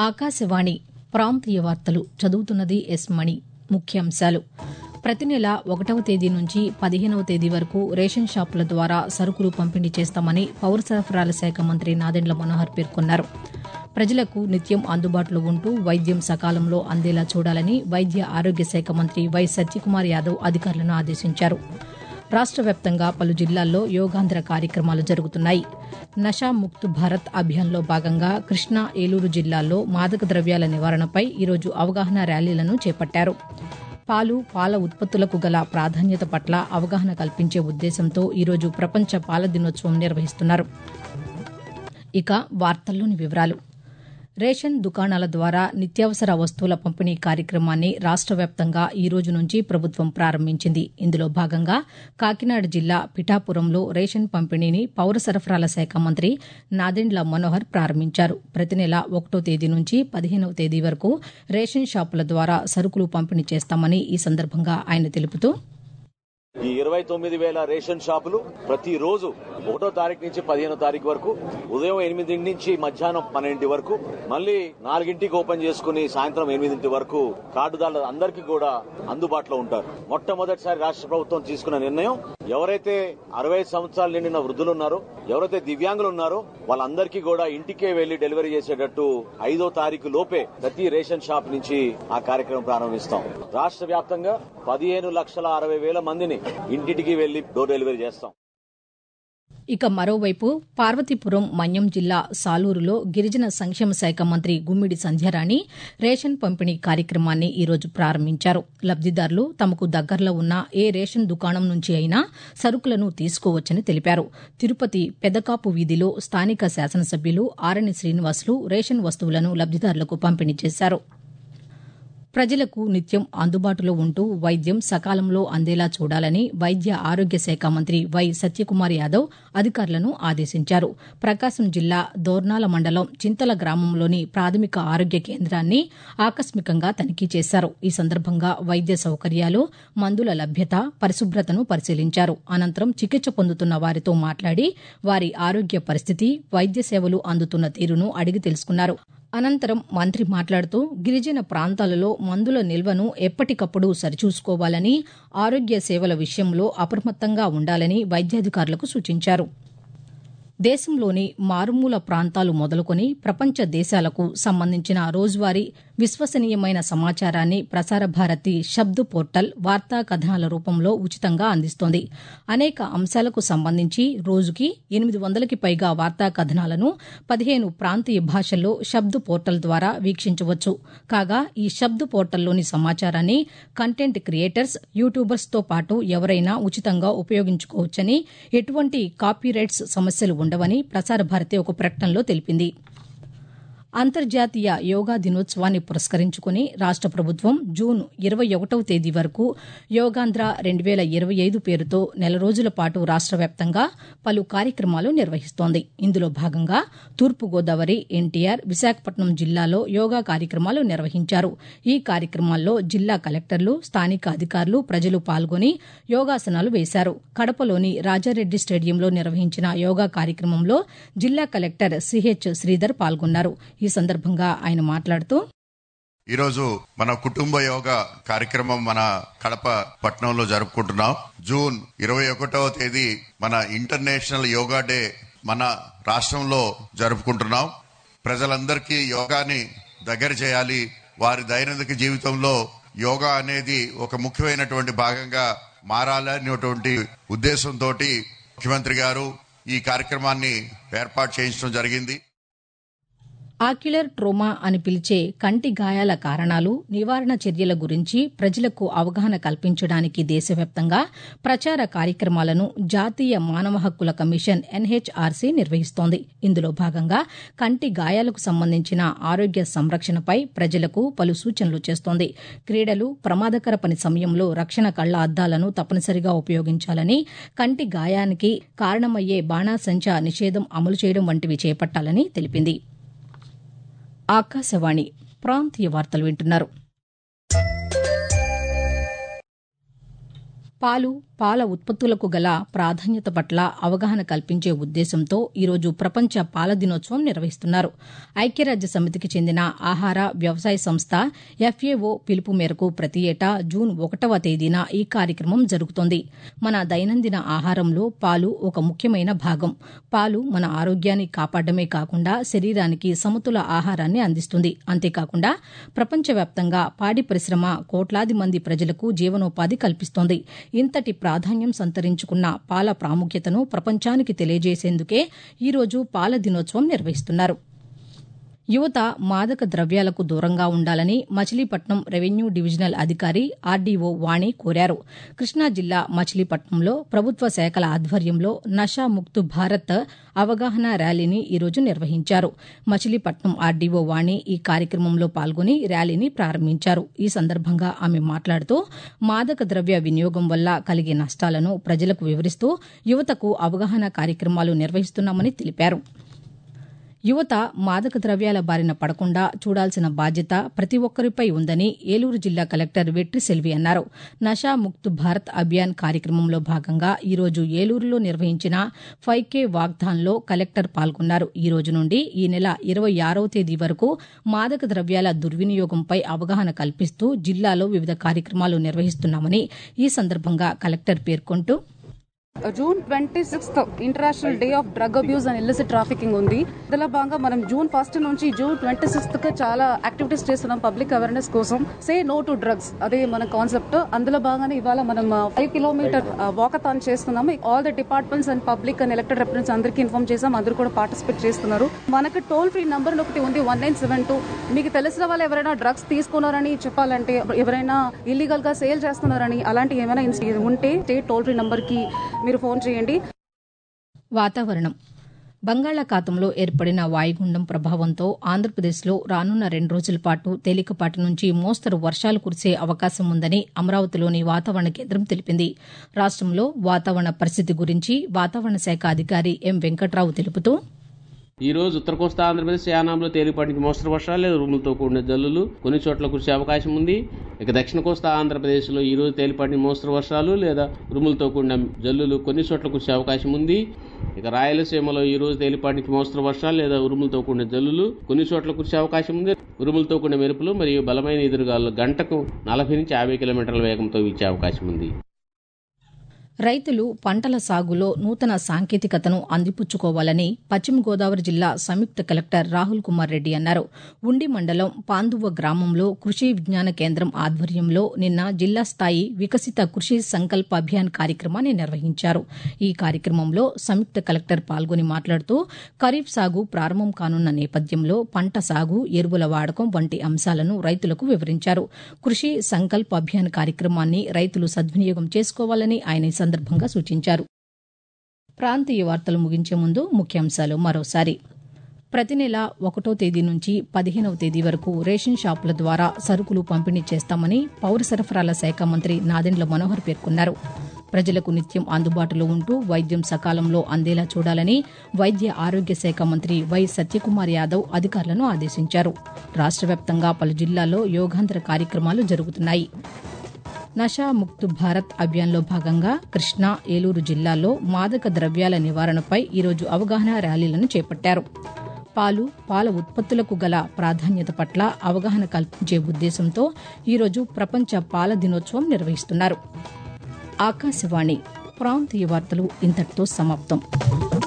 ఆకాశవాణి ప్రాంతీయ వార్తలు చదువుతున్నది ఎస్ మణి ముఖ్యాంశాలు ప్రతి నెల ఒకటవ తేదీ నుంచి పదిహేనవ తేదీ వరకు రేషన్ షాపుల ద్వారా సరుకులు పంపిణీ చేస్తామని పౌర సరఫరాల శాఖ మంత్రి నాదెండ్ల మనోహర్ పేర్కొన్నారు ప్రజలకు నిత్యం అందుబాటులో ఉంటూ వైద్యం సకాలంలో అందేలా చూడాలని వైద్య ఆరోగ్య శాఖ మంత్రి వై సత్యకుమార్ యాదవ్ అధికారులను ఆదేశించారు రాష్ట వ్యాప్తంగా పలు జిల్లాల్లో యోగాంధ్ర కార్యక్రమాలు జరుగుతున్నాయి నషా ముక్త్ భారత్ అభియాన్లో భాగంగా కృష్ణా ఏలూరు జిల్లాల్లో మాదక ద్రవ్యాల నివారణపై ఈరోజు అవగాహన ర్యాలీలను చేపట్టారు పాలు పాల ఉత్పత్తులకు గల ప్రాధాన్యత పట్ల అవగాహన కల్పించే ఉద్దేశంతో ఈరోజు ప్రపంచ పాల దినోత్సవం నిర్వహిస్తున్నారు ఇక వార్తల్లోని వివరాలు రేషన్ దుకాణాల ద్వారా నిత్యావసర వస్తువుల పంపిణీ కార్యక్రమాన్ని రాష్ట వ్యాప్తంగా ఈ రోజు నుంచి ప్రభుత్వం ప్రారంభించింది ఇందులో భాగంగా కాకినాడ జిల్లా పిఠాపురంలో రేషన్ పంపిణీని పౌర సరఫరాల శాఖ మంత్రి నాదెండ్ల మనోహర్ ప్రారంభించారు ప్రతి నెల ఒకటో తేదీ నుంచి పదిహేనవ తేదీ వరకు రేషన్ షాపుల ద్వారా సరుకులు పంపిణీ చేస్తామని ఈ సందర్భంగా ఆయన తెలుపుతూ ఈ ఇరవై తొమ్మిది వేల రేషన్ షాపులు ప్రతిరోజు ఒకటో తారీఖు నుంచి పదిహేనో తారీఖు వరకు ఉదయం ఎనిమిది నుంచి మధ్యాహ్నం పన్నెండింటి వరకు మళ్ళీ నాలుగింటికి ఓపెన్ చేసుకుని సాయంత్రం ఎనిమిదింటి వరకు కార్డుదారులు అందరికీ కూడా అందుబాటులో ఉంటారు మొట్టమొదటిసారి రాష్ట్ర ప్రభుత్వం తీసుకున్న నిర్ణయం ఎవరైతే అరవై సంవత్సరాలు నిండిన వృద్ధులు ఉన్నారో ఎవరైతే దివ్యాంగులు ఉన్నారో వాళ్ళందరికీ కూడా ఇంటికే వెళ్లి డెలివరీ చేసేటట్టు ఐదో తారీఖు లోపే ప్రతి రేషన్ షాప్ నుంచి ఆ కార్యక్రమం ప్రారంభిస్తాం రాష్ట్ర వ్యాప్తంగా పదిహేను లక్షల అరవై వేల మందిని ఇంటింటికి వెళ్లి డోర్ డెలివరీ చేస్తాం ఇక మరోవైపు పార్వతీపురం మన్యం జిల్లా సాలూరులో గిరిజన సంక్షేమ శాఖ మంత్రి గుమ్మిడి సంధ్యారాణి రేషన్ పంపిణీ కార్యక్రమాన్ని ఈరోజు ప్రారంభించారు లబ్దిదారులు తమకు దగ్గరలో ఉన్న ఏ రేషన్ దుకాణం నుంచి అయినా సరుకులను తీసుకోవచ్చని తెలిపారు తిరుపతి పెదకాపు వీధిలో స్థానిక శాసనసభ్యులు ఆరణి శ్రీనివాసులు రేషన్ వస్తువులను లబ్దిదారులకు పంపిణీ చేశారు ప్రజలకు నిత్యం అందుబాటులో ఉంటూ వైద్యం సకాలంలో అందేలా చూడాలని వైద్య ఆరోగ్య శాఖ మంత్రి వై సత్యకుమార్ యాదవ్ అధికారులను ఆదేశించారు ప్రకాశం జిల్లా దోర్నాల మండలం చింతల గ్రామంలోని ప్రాథమిక ఆరోగ్య కేంద్రాన్ని ఆకస్మికంగా తనిఖీ చేశారు ఈ సందర్భంగా వైద్య సౌకర్యాలు మందుల లభ్యత పరిశుభ్రతను పరిశీలించారు అనంతరం చికిత్స పొందుతున్న వారితో మాట్లాడి వారి ఆరోగ్య పరిస్థితి వైద్య సేవలు అందుతున్న తీరును అడిగి తెలుసుకున్నారు అనంతరం మంత్రి మాట్లాడుతూ గిరిజన ప్రాంతాలలో మందుల నిల్వను ఎప్పటికప్పుడు సరిచూసుకోవాలని ఆరోగ్య సేవల విషయంలో అప్రమత్తంగా ఉండాలని వైద్యాధికారులకు సూచించారు దేశంలోని మారుమూల ప్రాంతాలు మొదలుకొని ప్రపంచ దేశాలకు సంబంధించిన రోజువారీ విశ్వసనీయమైన సమాచారాన్ని ప్రసార భారతి శబ్ద్ పోర్టల్ వార్తా కథనాల రూపంలో ఉచితంగా అందిస్తోంది అనేక అంశాలకు సంబంధించి రోజుకి ఎనిమిది వందలకి పైగా వార్తా కథనాలను పదిహేను ప్రాంతీయ భాషల్లో శబ్ద్ పోర్టల్ ద్వారా వీక్షించవచ్చు కాగా ఈ శబ్ద్ పోర్టల్లోని సమాచారాన్ని కంటెంట్ క్రియేటర్స్ యూట్యూబర్స్తో పాటు ఎవరైనా ఉచితంగా ఉపయోగించుకోవచ్చని ఎటువంటి కాపీరైట్స్ సమస్యలు ఉండవని ప్రసార భారతి ఒక ప్రకటనలో తెలిపింది అంతర్జాతీయ యోగా దినోత్సవాన్ని పురస్కరించుకుని రాష్ట ప్రభుత్వం జూన్ ఇరవై ఒకటవ తేదీ వరకు యోగాంధ్ర రెండు వేల ఇరవై ఐదు పేరుతో నెల రోజుల పాటు రాష్ట వ్యాప్తంగా పలు కార్యక్రమాలు నిర్వహిస్తోంది ఇందులో భాగంగా తూర్పుగోదావరి ఎన్టీఆర్ విశాఖపట్నం జిల్లాలో యోగా కార్యక్రమాలు నిర్వహించారు ఈ కార్యక్రమాల్లో జిల్లా కలెక్టర్లు స్థానిక అధికారులు ప్రజలు పాల్గొని యోగాసనాలు వేశారు కడపలోని రాజారెడ్డి స్టేడియంలో నిర్వహించిన యోగా కార్యక్రమంలో జిల్లా కలెక్టర్ సిహెచ్ శ్రీధర్ పాల్గొన్నారు ఈ సందర్భంగా ఆయన మాట్లాడుతూ ఈరోజు మన కుటుంబ యోగా కార్యక్రమం మన కడప పట్టణంలో జరుపుకుంటున్నాం జూన్ ఇరవై ఒకటవ తేదీ మన ఇంటర్నేషనల్ యోగా డే మన రాష్ట్రంలో జరుపుకుంటున్నాం ప్రజలందరికీ యోగాని దగ్గర చేయాలి వారి దైనందిక జీవితంలో యోగా అనేది ఒక ముఖ్యమైనటువంటి భాగంగా మారాలనేటువంటి ఉద్దేశంతో ముఖ్యమంత్రి గారు ఈ కార్యక్రమాన్ని ఏర్పాటు చేయించడం జరిగింది ఆక్యులర్ ట్రోమా అని పిలిచే కంటి గాయాల కారణాలు నివారణ చర్యల గురించి ప్రజలకు అవగాహన కల్పించడానికి దేశవ్యాప్తంగా ప్రచార కార్యక్రమాలను జాతీయ మానవ హక్కుల కమిషన్ ఎన్హెచ్ఆర్సీ నిర్వహిస్తోంది ఇందులో భాగంగా కంటి గాయాలకు సంబంధించిన ఆరోగ్య సంరక్షణపై ప్రజలకు పలు సూచనలు చేస్తోంది క్రీడలు ప్రమాదకర పని సమయంలో రక్షణ కళ్ల అద్దాలను తప్పనిసరిగా ఉపయోగించాలని కంటి గాయానికి కారణమయ్యే బాణాసంచా నిషేధం అమలు చేయడం వంటివి చేపట్టాలని తెలిపింది ఆకాశవాణి ప్రాంతీయ వార్తలు వింటున్నారు పాలు పాల ఉత్పత్తులకు గల ప్రాధాన్యత పట్ల అవగాహన కల్పించే ఉద్దేశంతో ఈరోజు ప్రపంచ పాల దినోత్సవం నిర్వహిస్తున్నారు ఐక్యరాజ్య సమితికి చెందిన ఆహార వ్యవసాయ సంస్థ ఎఫ్ఏఓ పిలుపు మేరకు ప్రతి ఏటా జూన్ ఒకటవ తేదీన ఈ కార్యక్రమం జరుగుతోంది మన దైనందిన ఆహారంలో పాలు ఒక ముఖ్యమైన భాగం పాలు మన ఆరోగ్యాన్ని కాపాడమే కాకుండా శరీరానికి సమతుల ఆహారాన్ని అందిస్తుంది అంతేకాకుండా ప్రపంచవ్యాప్తంగా పాడి పరిశ్రమ కోట్లాది మంది ప్రజలకు జీవనోపాధి కల్పిస్తోంది ఇంతటి ప్రాధాన్యం సంతరించుకున్న పాల ప్రాముఖ్యతను ప్రపంచానికి తెలియజేసేందుకే ఈరోజు పాల దినోత్సవం నిర్వహిస్తున్నారు యువత మాదక ద్రవ్యాలకు దూరంగా ఉండాలని మచిలీపట్నం రెవెన్యూ డివిజనల్ అధికారి ఆర్డీఓ వాణి కోరారు కృష్ణా జిల్లా మచిలీపట్నంలో ప్రభుత్వ శాఖల ఆధ్వర్యంలో నషా ముక్తు భారత్ అవగాహన ర్యాలీని ఈరోజు నిర్వహించారు మచిలీపట్నం ఆర్డీఓ వాణి ఈ కార్యక్రమంలో పాల్గొని ర్యాలీని ప్రారంభించారు ఈ సందర్భంగా ఆమె మాట్లాడుతూ మాదక ద్రవ్య వినియోగం వల్ల కలిగే నష్టాలను ప్రజలకు వివరిస్తూ యువతకు అవగాహన కార్యక్రమాలు నిర్వహిస్తున్నామని తెలిపారు యువత మాదక ద్రవ్యాల బారిన పడకుండా చూడాల్సిన బాధ్యత ప్రతి ఒక్కరిపై ఉందని ఏలూరు జిల్లా కలెక్టర్ వెట్రి సెల్వి అన్నారు నషా ముక్త్ భారత్ అభియాన్ కార్యక్రమంలో భాగంగా ఈరోజు ఏలూరులో నిర్వహించిన ఫైవ్ కే వాగ్దాన్లో కలెక్టర్ పాల్గొన్నారు ఈ రోజు నుండి ఈ నెల ఇరవై ఆరవ తేదీ వరకు మాదక ద్రవ్యాల దుర్వినియోగంపై అవగాహన కల్పిస్తూ జిల్లాలో వివిధ కార్యక్రమాలు నిర్వహిస్తున్నామని ఈ సందర్భంగా కలెక్టర్ పేర్కొంటూ June twenty sixth international day of drug abuse and illicit trafficking ఉంది ఇందులో భాగంగా మనం జూన్ ఫస్ట్ నుంచి జూన్ ట్వంటీ సిక్స్త్ కి చాలా యాక్టివిటీస్ చేస్తున్నాం పబ్లిక్ అవేర్నెస్ కోసం సే నో టు డ్రగ్స్ అదే మన కాన్సెప్ట్ అందులో భాగంగానే ఇవాళ మనం ఫైవ్ కిలోమీటర్ వాకథాన్ చేస్తున్నాము all the departments and public and elected represents అందరికీ ఇన్ఫార్మ్ చేసాం అందరూ కూడా పార్టిసిపేట్ చేస్తున్నారు మనకు టోల్ ఫ్రీ నంబర్ ఒకటి ఉంది వన్ నైన్ సెవెన్ టూ మీకు తెలిసిన వాళ్ళు ఎవరైనా డ్రగ్స్ తీసుకున్నారని చెప్పాలంటే ఎవరైనా ఇల్లీగల్ గా సేల్ చేస్తున్నారని అలాంటి ఏమైనా ఇన్సి- ఉంటే స్టేట్ టోల్ ఫ్రీ నంబర్ కి మీరు ఫోన్ చేయండి వాతావరణం బంగాళాఖాతంలో ఏర్పడిన వాయుగుండం ప్రభావంతో ఆంధ్రప్రదేశ్లో రానున్న రెండు రోజుల పాటు తేలికపాటి నుంచి మోస్తరు వర్షాలు కురిసే అవకాశం ఉందని అమరావతిలోని వాతావరణ కేంద్రం తెలిపింది రాష్టంలో వాతావరణ పరిస్థితి గురించి వాతావరణ శాఖ అధికారి ఎం వెంకట్రావు తెలుపుతూ ఈ రోజు ఉత్తర కోస్తా ఆంధ్రప్రదేశ్ యానాంలో తేలిపాటి నుంచి మోస్తరు వర్షాలు లేదా ఉరుములతో కూడిన జల్లులు కొన్ని చోట్ల కురిసే అవకాశం ఉంది ఇక దక్షిణ కోస్తా ఆంధ్రప్రదేశ్లో ఈ రోజు తేలిపాటి నుంచి మోస్తరు వర్షాలు లేదా ఉరుములతో కూడిన జల్లులు కొన్ని చోట్ల కురిసే అవకాశం ఉంది ఇక రాయలసీమలో ఈ రోజు తేలిపాటి నుంచి మోస్తరు వర్షాలు లేదా ఉరుములతో కూడిన జల్లులు కొన్ని చోట్ల కురిసే అవకాశం ఉంది ఉరుములతో కూడిన మెరుపులు మరియు బలమైన ఎదురుగాలు గంటకు నలభై నుంచి యాభై కిలోమీటర్ల వేగంతో వీచే అవకాశం ఉంది రైతులు పంటల సాగులో నూతన సాంకేతికతను అందిపుచ్చుకోవాలని పశ్చిమ గోదావరి జిల్లా సంయుక్త కలెక్టర్ రాహుల్ కుమార్ రెడ్డి అన్నారు ఉండి మండలం పాందువ గ్రామంలో కృషి విజ్ఞాన కేంద్రం ఆధ్వర్యంలో నిన్న జిల్లా స్థాయి వికసిత కృషి సంకల్ప అభియాన్ కార్యక్రమాన్ని నిర్వహించారు ఈ కార్యక్రమంలో సంయుక్త కలెక్టర్ పాల్గొని మాట్లాడుతూ ఖరీఫ్ సాగు ప్రారంభం కానున్న నేపథ్యంలో పంట సాగు ఎరువుల వాడకం వంటి అంశాలను రైతులకు వివరించారు కృషి సంకల్ప అభియాన్ కార్యక్రమాన్ని రైతులు సద్వినియోగం చేసుకోవాలని ఆయన ఈ సందర్భంగా సూచించారు ప్రాంతీయ వార్తలు ముగించే ముందు ముఖ్యాంశాలు మరోసారి ప్రతి నెల ఒకటో తేదీ నుంచి పదిహేనవ తేదీ వరకు రేషన్ షాపుల ద్వారా సరుకులు పంపిణీ చేస్తామని పౌర సరఫరాల శాఖ మంత్రి నాదెండ్ల మనోహర్ పేర్కొన్నారు ప్రజలకు నిత్యం అందుబాటులో ఉంటూ వైద్యం సకాలంలో అందేలా చూడాలని వైద్య ఆరోగ్య శాఖ మంత్రి వై సత్యకుమార్ యాదవ్ అధికారులను ఆదేశించారు రాష్ట్ర వ్యాప్తంగా పలు జిల్లాల్లో యోగాంతర కార్యక్రమాలు జరుగుతున్నాయి నషా ముక్త్ భారత్ అభియాన్లో భాగంగా కృష్ణా ఏలూరు జిల్లాల్లో మాదక ద్రవ్యాల నివారణపై ఈరోజు అవగాహన ర్యాలీలను చేపట్టారు పాలు పాల ఉత్పత్తులకు గల ప్రాధాన్యత పట్ల అవగాహన కల్పించే ఉద్దేశంతో ఈరోజు ప్రపంచ పాల దినోత్సవం నిర్వహిస్తున్నారు ఆకాశవాణి ప్రాంతీయ వార్తలు ఇంతటితో సమాప్తం